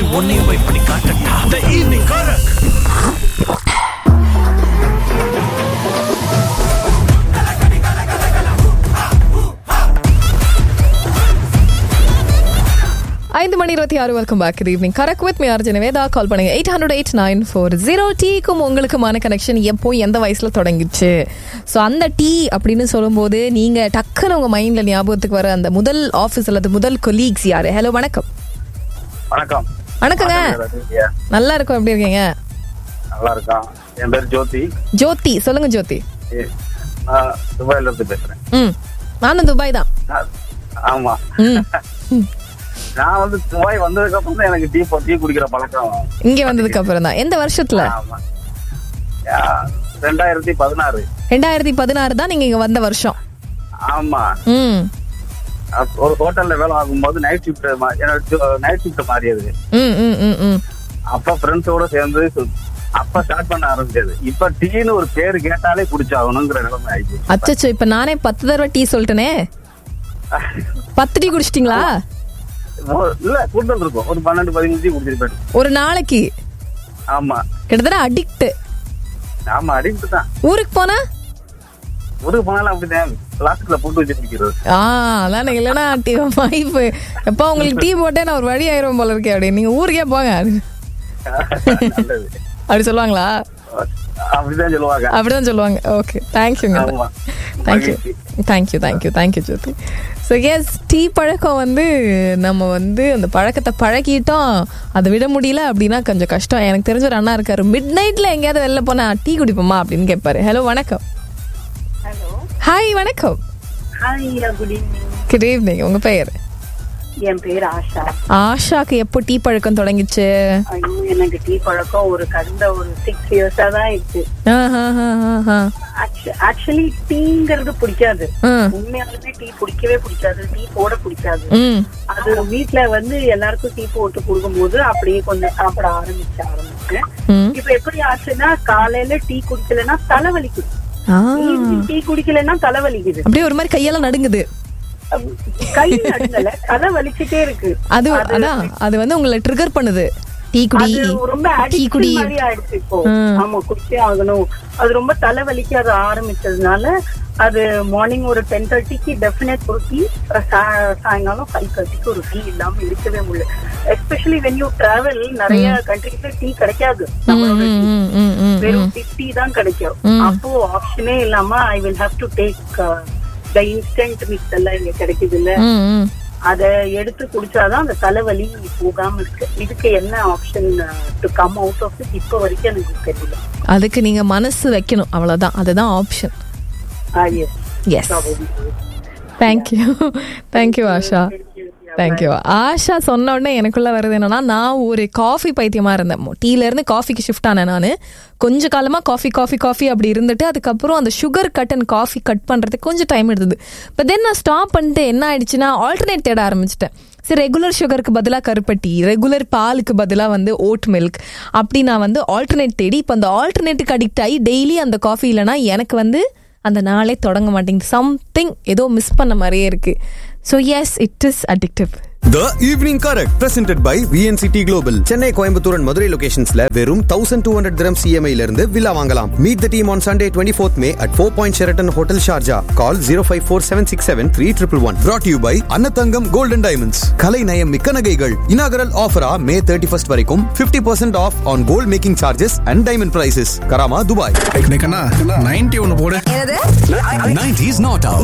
உன்னையும் போய் பண்ணி காட்டட்டா த ஈவினிங் கரக் ஐந்து மணி இருபத்தி ஆறு welcome back good evening correct with me Arjun Veda call பண்ணுங்க eight hundred eight nine four zero டீக்கும் உங்களுக்குமான கனெக்ஷன் எப்போ எந்த வயசுல தொடங்கிச்சு ஸோ அந்த டீ அப்படின்னு சொல்லும்போது நீங்க டக்குன்னு உங்க மைண்ட்ல ஞாபகத்துக்கு வர அந்த முதல் ஆஃபீஸ் அல்லது முதல் கொலீக்ஸ் யாரு ஹலோ வணக்கம் வணக்கம் வணக்கங்க ரஜினியா. நல்லா இருக்கும் எப்படி இருக்கீங்க நல்லா இருக்கான் என் பேர் ஜோதி ஜோதி சொல்லுங்க ஜோதி ஏ, நான் துபாயில இருந்து பேசுறேன் ம் நானும் துபாய் தான் நான்- ஆமா ம் ம். நான் வந்து துபாய் வந்ததுக்கு அப்புறம் தான் எனக்கு டீ டீ குடிக்கிற பழக்கம் இங்க வந்ததுக்கு அப்புறம் தான் எந்த வருஷத்துல ஆமா யா, ரெண்டாயிரத்தி பதினாறு ரெண்டாயிரத்தி பதினாறு தான் நீங்க இங்க வந்த வருஷம் ஆமா ம் அப்ப ஒரு ஹோட்டல்ல வேலை ஆகும்போது நைட் ஷிஃப்ட் நைட் ஷிஃப்ட் மாறியது ம் ம் ம் ம் அப்ப ஃப்ரெண்ட்ஸோட சேர்ந்து சு- அப்ப ஸ்டார்ட் பண்ண ஆரம்பிச்சது இப்ப டீன்னு ஒரு பேர் கேட்டாலே குடிச்சாகணுங்கிற நிலைமை ஆயிடுச்சு அச்சச்சோ இப்ப நானே பத்து தடவை டீ சொல்லிட்டேனே பத்து டீ குடிச்சிட்டீங்களா ஒரு- இல்ல கூடுதல் இருக்கும் ஒரு பன்னெண்டு பதிமூணு டீ குடிச்சிருப்பேன் ஒரு நாளைக்கு ஆமா கிட்டத்தட்ட அடிக்ட் ஆமா அடிக்ட் தான் ஊருக்கு போனா ஊருக்கு போனாலும் அப்படிதான் பிளாஸ்டிக்ல போட்டு வச்சு குடிக்கிறது ஆ அதான் இல்லைன்னா டீ வாய்ப்பு எப்போ உங்களுக்கு டீ போட்டே நான் ஒரு வழி ஆயிரும் போல இருக்கேன் அப்படி நீங்க ஊருக்கே போங்க நல்லது அப்படி சொல்லுவாங்களா அப்படிதான் சொல்லுவாங்க அப்படிதான் சொல்லுவாங்க ஓகே தேங்க்யூங்க ஆமா தேங்க்யூ மகிழ்ச்சி. Thank you thank you thank you Jyothi so yes tea பழக்கம் வந்து நம்ம வந்து அந்த பழக்கத்தை பழகிட்டோம் அதை விட முடியல அப்படின்னா கொஞ்சம் கஷ்டம் எனக்கு தெரிஞ்ச ஒரு அண்ணா இருக்காரு மிட் நைட்ல எங்கேயாவது வெளில போனா டீ குடிப்போமா அப்படின்னு கேட்பாரு ஹலோ வணக்கம் ஹலோ ஹாய் வணக்கம் hi good evening good evening உங்க பெயர் என் பேர் ஆஷா ஆஷாக்கு எப்போ டீ பழக்கம் தொடங்கிச்சு ஐயோ எனக்கு டீ பழக்கம் ஒரு கடந்த ஒரு சிக்ஸ் இயர்ஸா தான் இருக்கு ஆஹாஹாஹாஹா. ஆக்சுவலி டீங்கிறது பிடிக்காது ம், உண்மையாலுமே டீ பிடிக்கவே பிடிக்காது டீ போட பிடிக்காது ம், அது வீட்ல வந்து எல்லாருக்கும் டீ போட்டு கொடுக்கும்போது அப்படியே கொஞ்சம் சாப்பிட ஆரம்பிச்ச ஆரம்பிச்சேன் ம். இப்ப எப்படி ஆச்சுன்னா காலையில டீ குடிக்கலன்னா தலைவலிக்குது ஆ, ஈவினிங் டீ குடிக்கலன்னா தலைவலிக்குது அப்படியே ஒரு மாதிரி கையெல்லாம் நடுங்குது கை நடுங்கல தலை வலிச்சுட்டே இருக்கு அது அதான் அது வந்து உங்களை ட்ரிகர் பண்ணுது டீ குடி அது ரொம்ப டீ addiction குடி மாதிரி ஆயிடுச்சு இப்போ ம். ஆமா குடிச்சே ஆகணும் அது ரொம்ப தலைவலிக்க அது ஆரம்பிச்சதுனால அது மார்னிங் ஒரு டென் தேர்ட்டிக்கு டெஃபினட் ஒரு டீ சாயங்காலம் ஃபைவ் தேர்ட்டிக்கு ஒரு டீ இல்லாம இருக்கவே முடியல எஸ்பெஷலி வென் யூ டிராவல் நிறைய கண்ட்ரிஸ்ல டீ கிடைக்காது நம்மளோட ம், tea. ம், ம், ம், ம். வெறும் ஃபிஃப்டி தான் கிடைக்கும் ம். அப்போ ஆப்ஷனே இல்லாம I will have to take the instant mix எல்லாம் இங்க கிடைக்குது இல்ல ம், ம். அத எடுத்து குடிச்சாதான் அந்த தலைவலி போகாம இருக்கு இதுக்கு என்ன option to come out of it இப்ப வரைக்கும் எனக்கு தெரியல அதுக்கு நீங்க மனசு வைக்கணும் அவ்வளவுதான் அதுதான் option Ah, yes, yes probably. Thank you thank you Asha thank you Asha சொன்ன உடனே எனக்குள்ள வருது என்னன்னா நான் ஒரு காஃபி பைத்தியமா இருந்தேன் டீல இருந்து காஃபிக்கு ஷிஃப்ட் ஆனேன் நான் கொஞ்ச காலமா காஃபி காஃபி காஃபி அப்படி இருந்துட்டு அதுக்கப்புறம் அந்த sugar cut and coffee cut பண்றதுக்கு கொஞ்சம் டைம் எடுத்தது இப்போ தென் நான் ஸ்டாப் பண்ணிட்டு என்ன ஆயிடுச்சுன்னா ஆல்டர்னேட் தேட ஆரம்பிச்சிட்டேன் சரி ரெகுலர் சுகருக்கு பதிலாக கருப்பட்டி ரெகுலர் பாலுக்கு பதிலாக வந்து ஓட் மில்க் அப்படி நான் வந்து ஆல்டர்னேட் தேடி இப்போ அந்த ஆல்டர்னேட்டுக்கு அடிக்ட் ஆகி டெய்லி அந்த காஃபி இல்லைன்னா எனக்கு வந்து அந்த நாளே தொடங்க மாட்டேங்குது சம்திங் ஏதோ மிஸ் பண்ண மாதிரியே இருக்கு so yes it is addictive The Evening Correct presented by VNCT Global Chennai Coimbatore and Madurai லொகேஷன்ஸ்ல வெறும் thousand two hundred dirham CMI இருந்து வில்லா வாங்கலாம் meet the team on Sunday twenty fourth May at four point Sheraton hotel Sharjah call zero five four seven six seven three triple one brought you by Annathangam golden diamonds கலை நயம் மிக்க நகைகள் inaugural ஆஃபரா May thirty first வரைக்கும் fifty percent off on gold making charges and diamond prices Karama Dubai ninety ஒன்னு போடு 90s not out.